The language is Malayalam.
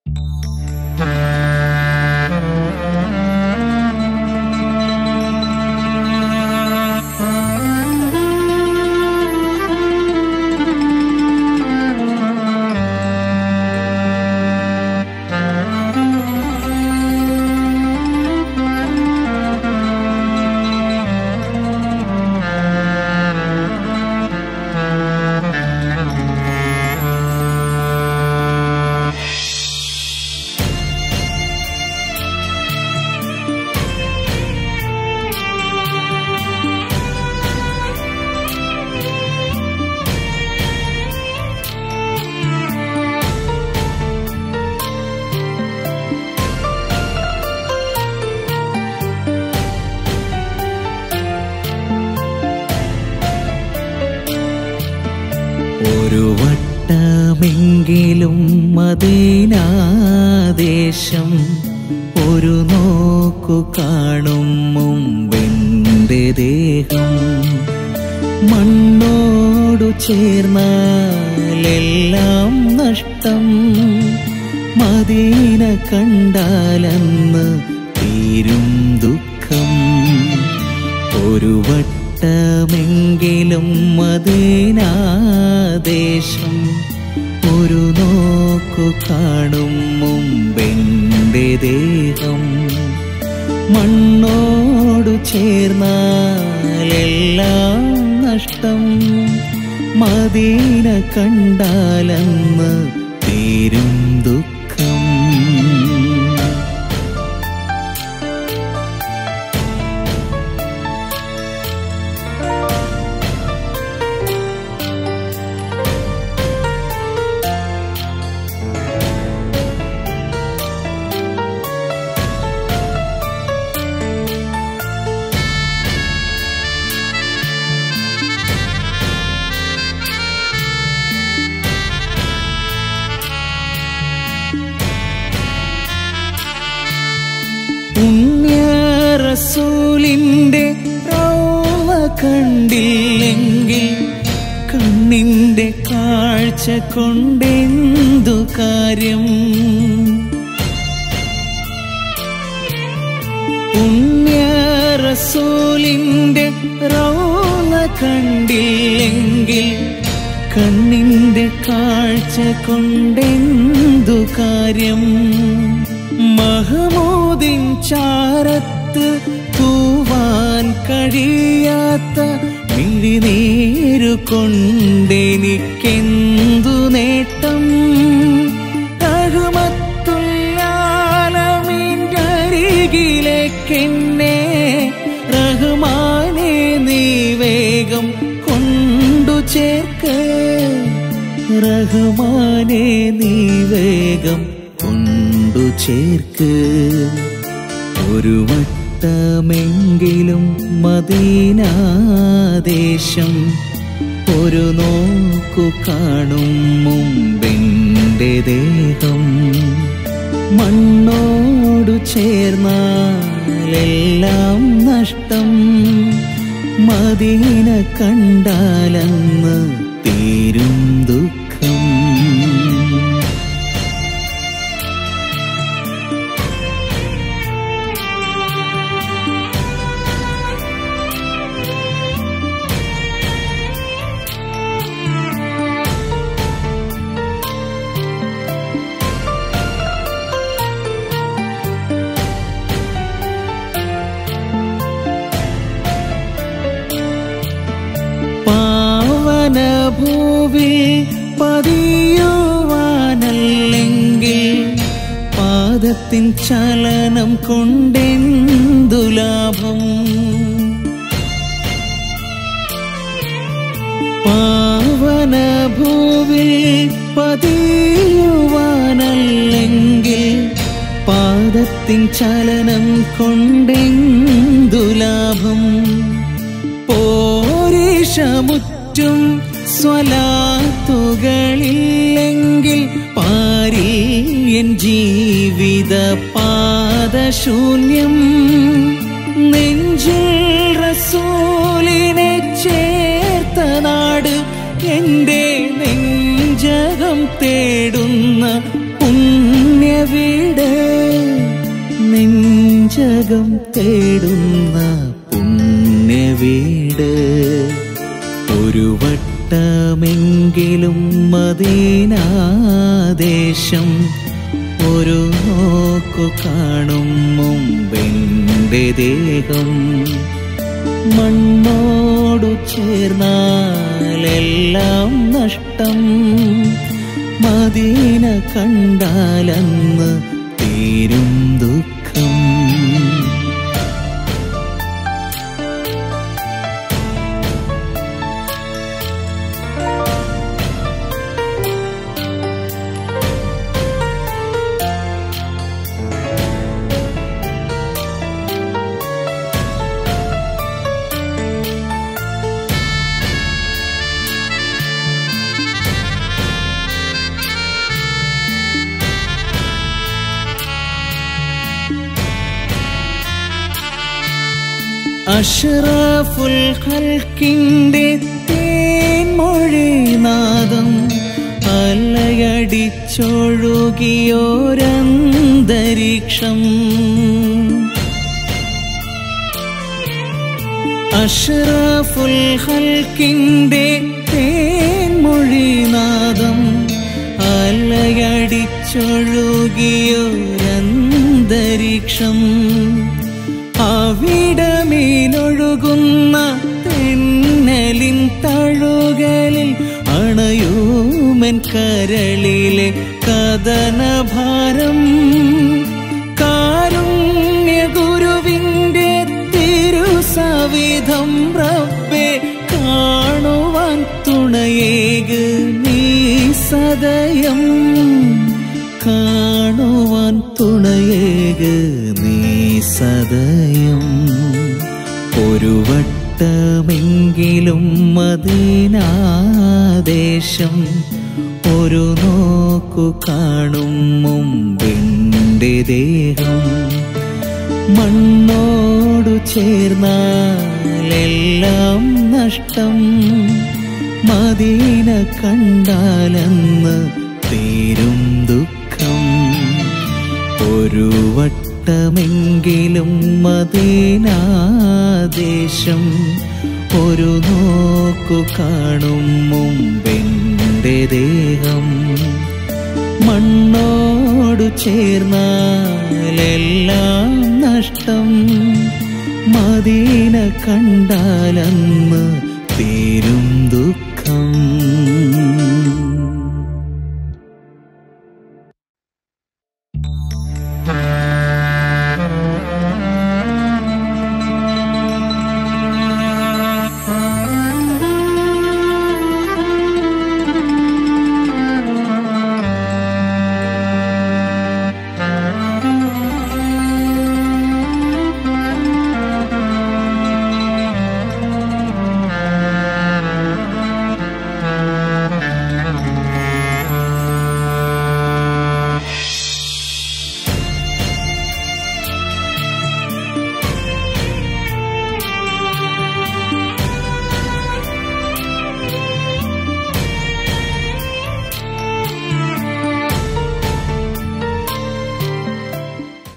ഒരു വട്ടമെങ്കിലും മദീനാദേശം ഒരു നോക്കു കാണും മുമ്പെന്റെ ദേഹം മണ്ണോടു ചേർന്നാലെല്ലാം നഷ്ടം മദീന കണ്ടാലെന്ന് തീരും ദുഃഖം ഒരു വട്ടമെങ്കിലും മദീനാദേശം ഒരു നോക്കു കാണും മുമ്പെന്റെ ദേഹം മണ്ണോടു ചേർന്നാലെല്ലാം നഷ്ടം മദീന കണ്ടാലെന്ന് തീരും ദുഃഖം പുണ്യറസൂലിന്റെ റൗള കണ്ടില്ലെങ്കിൽ കണ്ണിന്റെ കാഴ്ച കൊണ്ടെന്തു കാര്യം പുണ്യറസൂലിന്റെ റൗള കണ്ടില്ലെങ്കിൽ കണ്ണിന്റെ കാഴ്ച കൊണ്ടെന്തു കാര്യം മഹമൂദിൻ ചാരത്ത് തൂവാൻ കഴിയാത്ത മിഴിനീരു കൊണ്ടെനിക്കെന്തു നേട്ടം റഹ്മത്തുല്ലാലമീൻകരികിലേക്കെന്നെ റഹ്മാനെ നീ വേഗം കൊണ്ടു ചേർക്ക് റഹ്മാനെ നീ വേഗം കൊണ്ടു ചേർക്ക് ഒരു വട്ടമെങ്കിലും മദീനാദേശം ഒരു നോക്കു കാണും മുമ്പെന്റെ ദേഹം മണ്ണോടു ചേർന്നാലെല്ലാം നഷ്ടം മദീന കണ്ടാലെന്ന് തീരും ദുഃഖം പാവനഭൂവിൽ പതിയുവാനല്ലെങ്കിൽ പാദത്തിൻ ചലനം കൊണ്ടെന്തു ലാഭം പാവനഭൂവിൽ പതിയുവാനല്ലെങ്കിൽ പാദത്തിൻ ചലനം കൊണ്ടെന്തു ലാഭം പോരീഷമുറ്റും സ്വലാത്തുകളില്ലെങ്കിൽ പാരിൽ എൻ ജീവിത പാദശൂന്യം നെഞ്ചിൽ റസൂലിനെ ചേർത്ത നാട് എന്റെ നെഞ്ചകം തേടുന്ന പുണ്യവീതികൾ വീട് നെഞ്ചകം തേടുന്ന പുണ്യ വീട് ഒരു വട്ടമെങ്കിലും മദീനാദേശം ഒരു നോക്കു കാണും മുമ്പെന്റെ ദേഹം മണ്ണോടു ചേർന്നാലെല്ലാം നഷ്ടം മദീന കണ്ടാലന്ന് തീരും ദുഃഖം അഷ്റഫുൽ ഖൽക്കിന്റെ തേൻമൊഴിനാദം അലയടിച്ചൊഴുകിയോരന്തരീക്ഷം അഷ്റഫുൽ ഖൽക്കിന്റെ തേൻമൊഴിനാദം അലയടിച്ചൊഴുകിയോരന്തരീക്ഷം അവിടമേലൊഴുകുന്ന തെന്നലിൻ തഴുകലിൽ അണയൂമൻ കരളിലെ കഥനഭാരം കാരുണ്യ ഗുരുവിന്റെ തിരുസവിധം റബ്ബെ കാണുവാൻ തുണയേക് നീ സദയം കാണുവാൻ തുണയേക് നീ സദയം ഒരു വട്ടമെങ്കിലും മദീനാദേശം ഒരു നോക്കു കാണും മുമ്പെന്റെ ദേഹം മണ്ണോടു ചേർന്നാലെല്ലാം നഷ്ടം മദീന കണ്ടാലെന്ന് തീരും ദുഃഖം ഒരു വട്ടമെങ്കിലും മദീനാദേശം ഒരു നോക്കു കാണും മുമ്പെന്റെ ദേഹം മണ്ണോടു ചേർന്നാലെല്ലാം നഷ്ടം മദീന കണ്ടാലന്ന് തീരും ദുഃഖം